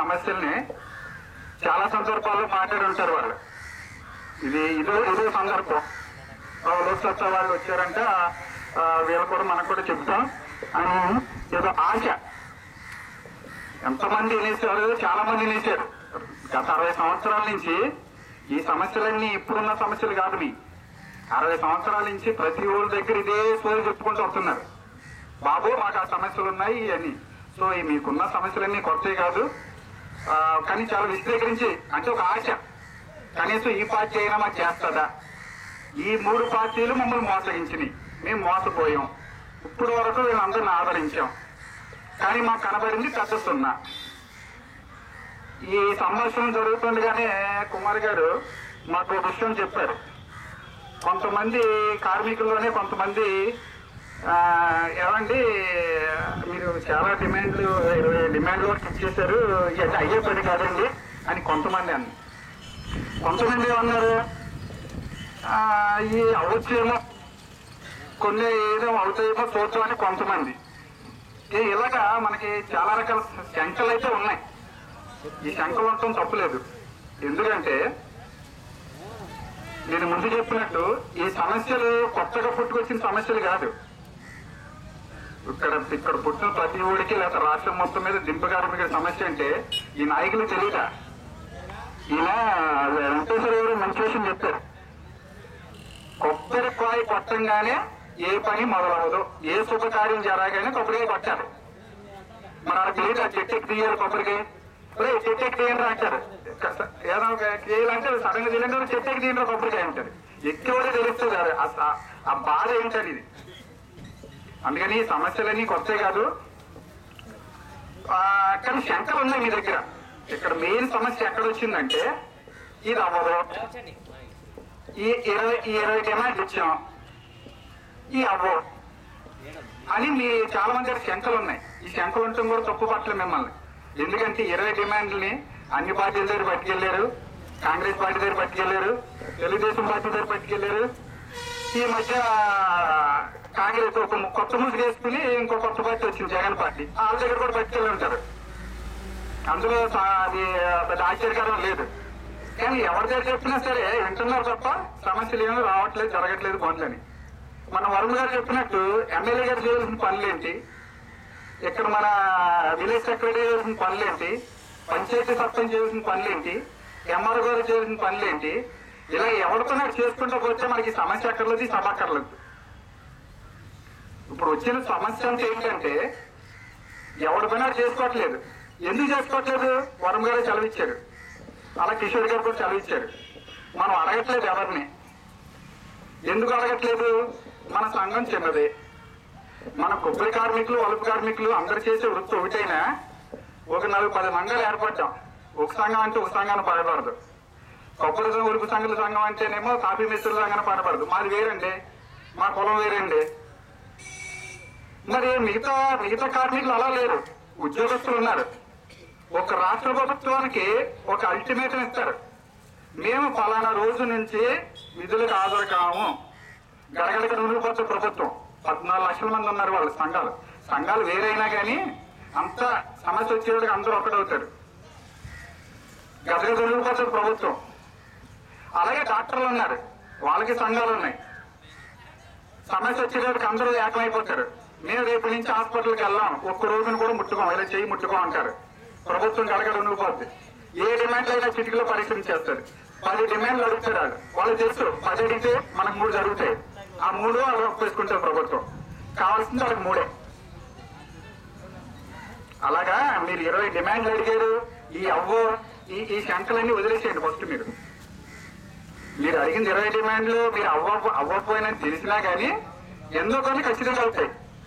సమస్యల్ని చాలా సందర్భాల్లో మాట్లాడి ఉంటారు వాళ్ళు ఇది ఇదో ఇదో సందర్భం ఆ లోక్సత్తా వాళ్ళు వచ్చారంటే ఆ, వీళ్ళు కూడా మనకు కూడా చెప్తాం అని ఏదో ఆశ ఎంతమంది వినేశారు చాలా మంది వినేశారు గత అరవై సంవత్సరాల నుంచి ఈ సమస్యలన్నీ ఇప్పుడున్న సమస్యలు కాదు మీ అరవై సంవత్సరాల నుంచి ప్రతి ఊరి దగ్గర ఇదే సోది చెప్పుకుంటూ వస్తున్నారు బాబు మాకు ఆ సమస్యలు ఉన్నాయి అని సో ఈ మీకున్న సమస్యలన్నీ కొత్తవి కాదు ఆ, కానీ చాలా విశ్లేషించి అంటే ఒక ఆశ కనీసం ఈ పార్టీ అయినా మాకు చేస్తుందా ఈ మూడు పార్టీలు మమ్మల్ని మోసగించినాయి మేము మోసపోయాం ఇప్పుడు వరకు వీళ్ళందరిని ఆదరించాం కానీ మాకు కనబడింది పెద్ద సున్నా ఈ సంభాషణ జరుగుతుండగానే కుమార్ గారు మాకు ఒక విషయం చెప్పారు కొంతమంది కార్మికుల్లోనే కొంతమంది ఆ, ఏమండి మీరు చాలా డిమాండ్లు ఇరవై డిమాండ్లు వరకు ఇచ్చేశారు ఇది అయ్యే పని కాదండి అని కొంతమంది అన్న కొంతమంది ఏమన్నారు ఆ, ఈ అవ్వచ్చేమో కొన్ని ఏదో అవుతాయేమో చూద్దామని కొంతమంది ఈ ఇలాగా మనకి చాలా రకాల శంకలు అయితే ఉన్నాయి ఈ శంకలు ఉండటం తప్పులేదు ఎందుకంటే నేను ముందు చెప్పినట్టు ఈ సమస్యలు కొత్తగా పుట్టుకొచ్చిన సమస్యలు కాదు ఇక్కడ ఇక్కడ పుట్టిన ప్రతి ఊడికి లేదా రాష్ట్రం మొత్తం మీద దింపు కార్మికుల సమస్య అంటే ఈ నాయకులు తెలియదా ఈయన వెంకటేశ్వర గారు మంచి విషయం చెప్పారు కొబ్బరికాయ కొట్టంగానే ఏ పని మొదలవదు ఏ శుభకార్యం జరగానే కొబ్బరికాయ కొట్టారు మరి అలా తెలియదు ఆ చెట్టు ఎక్కి తీయాలి కొబ్బరికాయ ఒరే చెట్టు ఎక్కి తీయండి అంటారు ఏదో ఒక చేయాలంటే సడన్ గా తెలియదు చెట్టు ఎక్కి తీయండి కొబ్బరికాయ అంటారు ఎక్కి కూడా తెలుస్తుంది అది. ఆ- ఆ- ఆ బాధ ఏంటని ఇది అందుకని ఈ సమస్యలన్నీ కొత్త కాదు ఆ, కానీ శంకలు ఉన్నాయి మీ దగ్గర ఇక్కడ మెయిన్ సమస్య ఎక్కడ వచ్చిందంటే ఇది అవ్వదు ఈ ఇరవై ఈ ఇరవై డిమాండ్లు ఇచ్చాం ఈ అవ్వవు అని మీ చాలా మంది దగ్గర శంకలు ఉన్నాయి ఈ శంకలు ఉండటం కూడా తప్పు పట్టలేదు మిమ్మల్ని ఎందుకంటే ఇరవై డిమాండ్లని అన్ని పార్టీల దగ్గర పట్టుకెళ్లారు కాంగ్రెస్ పార్టీ దగ్గర పట్టుకెళ్లారు తెలుగుదేశం పార్టీ దగ్గర పట్టుకెళ్లారు ఈ మధ్య కాంగ్రెస్ ఒక ము- కొత్త ముసుగు వేసుకుని ఇంకో కొత్త పార్టీ వచ్చింది జగన్ పార్టీ వాళ్ళ దగ్గర కూడా పట్టుకెళ్ళి ఉంటారు అందులో సా- అది పెద్ద ఆశ్చర్యకరం లేదు కానీ ఎవరి దగ్గర చెప్పినా సరే వింటున్నారు తప్ప సమస్యలు ఏమీ రావట్లేదు జరగట్లేదు పనులని మన వరుణ్ గారు చెప్పినట్టు ఎమ్మెల్యే గారు చేయాల్సిన పనులేంటి ఇక్కడ మన విలేజ్ సెక్రటరీ చేయాల్సిన పనులేంటి పంచాయతీ సర్పంచ్ చేయాల్సిన పనులేంటి ఎంఆర్ఓ గారు చేయాల్సిన పనులేంటి ఇలా ఎవరితో నాకు చేసుకుంటూ పోతే మనకి సమస్య అక్కర్లేదు ఈ సభ అక్కర్లేదు ఇప్పుడు వచ్చిన సమస్య అంటే ఏంటంటే ఎవరి పైన చేసుకోవట్లేదు ఎందుకు చేసుకోవట్లేదు వరం గారే చదివిచ్చారు అలా కిషోర్ గారు కూడా చదివిచ్చారు మనం అడగట్లేదు ఎవరిని ఎందుకు అడగట్లేదు మన సంఘం చిన్నది మన కొబ్బరి కార్మికులు వలుపు కార్మికులు అందరు చేసే వృత్తి ఒకటైనా ఒక నలుగు పది మండలు ఏర్పడ్డాం ఒక సంఘం అంటే ఒక సంఘాన్ని పడబడదు కొబ్బరి సంఘం, ఉలుపు సంఘాల సంఘం అంటేనేమో కాఫీ మిస్త్రుల సంఘాన్ని పడబడదు మాది వేరండి మా కులం వేరండి మరి మిగతా మిగతా కార్మికులు అలా లేరు ఉద్యోగస్తులు ఉన్నారు ఒక రాష్ట్ర ప్రభుత్వానికి ఒక అల్టిమేటం ఇస్తారు మేము ఫలానా రోజు నుంచి విధులకు హాజరు కాము గడగడక నూనెపోతే ప్రభుత్వం పద్నాలుగు లక్షల మంది ఉన్నారు వాళ్ళు సంఘాలు సంఘాలు వేరైనా కానీ అంత సమస్య వచ్చేవాడికి అందరూ ఒకటవుతారు గదగద నూనెపోతే ప్రభుత్వం అలాగే డాక్టర్లు ఉన్నారు వాళ్ళకి సంఘాలు ఉన్నాయి సమస్య వచ్చేటప్పటికి అందరూ ఏకమైపోతారు మేము రేపు నుంచి హాస్పిటల్కి వెళ్ళాం ఒక్క రోజును కూడా ముట్టుకోం ఇలా చెయ్యి ముట్టుకోం అంటారు ప్రభుత్వం గడగడ ఉండిపోద్ది ఏ డిమాండ్ అయినా చిటికలో పరిశీలించేస్తారు పది డిమాండ్లు అడుగుతారు వాళ్ళు వాళ్ళు తెలుసు పది అడిగితే మనకు మూడు జరుగుతాయి ఆ మూడు వాళ్ళు ఒప్పేసుకుంటారు ప్రభుత్వం కావాల్సింది వాళ్ళకి మూడే అలాగా మీరు ఇరవై డిమాండ్లు అడిగారు ఈ అవ్వో ఈ ఈ శంకలన్నీ వదిలేసేయండి ఫస్ట్ మీరు మీరు అడిగింది ఇరవై డిమాండ్లు మీరు అవ్వ అవ్వకపోయినా తెలిసినా కానీ ఎన్నో కొన్ని ఖచ్చితంగా అవుతాయి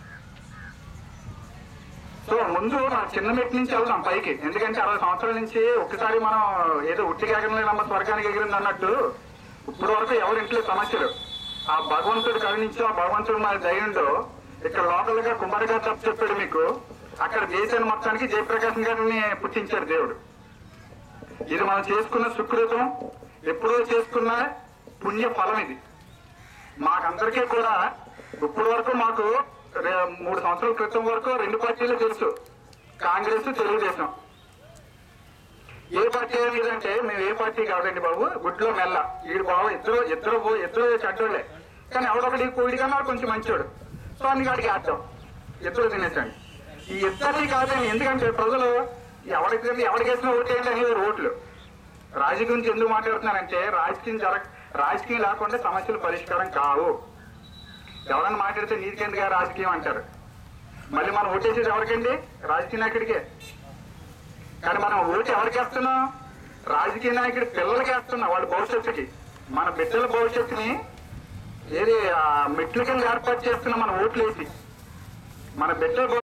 సో ముందు మన చిన్న మెట్టి నుంచి వెళ్దాం పైకి ఎందుకంటే అరవై సంవత్సరాల నుంచి ఒక్కసారి మనం ఏదో ఉట్టికి ఎగరలేనమ్మ స్వర్గానికి ఎగిరింది అన్నట్టు ఇప్పుడు వరకు ఎవరి ఇంట్లో సమస్యలు ఆ భగవంతుడు కరుణించి ఆ భగవంతుడు మన దయంలో ఇక్కడ లోకల్ గా కుమార్ గారు తప్పు చెప్పాడు మీకు అక్కడ దేశాన్ని మొత్తానికి జయప్రకాశం గారిని పుట్టించాడు దేవుడు ఇది మనం చేసుకున్న సుకృతం ఎప్పుడో చేసుకున్న పుణ్య ఫలం ఇది మాకందరికీ కూడా ఇప్పటి వరకు మాకు రే- మూడు సంవత్సరాల క్రితం వరకు రెండు పార్టీలు తెలుసు కాంగ్రెస్ తెలుగుదేశం ఏ పార్టీ ఏదంటే మేము ఏ పార్టీ కాదండి బాబు గుడ్లో మెల్ల ఈడు బాబు ఇద్దరు ఇద్దరు పో- ఇద్దరు చెడ్డోళ్ళే కానీ ఎవడొకటి కూడి కన్నా కొంచెం మంచోడు సో అందుకాడికి వేద్దాం ఇద్దరు తినేసండి ఈ ఇద్దరిని కాదండి ఎందుకంటే ప్రజలు ఎవరికి ఎవరికి వేసిన ఓటేయండి అనేవారు ఓట్లు రాజకీయం గురించి ఎందుకు మాట్లాడుతున్నానంటే రాజకీయం జరగ రాజకీయం లేకుండా సమస్యలు పరిష్కారం కావు ఎవరన్నా మాట్లాడితే నీతికెందుగా రాజకీయం అంటారు మళ్ళీ మనం ఓటేసేది ఎవరికండి రాజకీయ నాయకుడికే కానీ మనం ఓటు ఎవరికి వేస్తున్నాం రాజకీయ నాయకుడి పిల్లలకి వేస్తున్నాం వాళ్ళ భవిష్యత్తుకి మన బిడ్డల భవిష్యత్తుని ఏది ఆ మెట్ల కింద ఏర్పాటు చేస్తున్నాం మన ఓట్లు వేసి మన బిడ్డల భవి-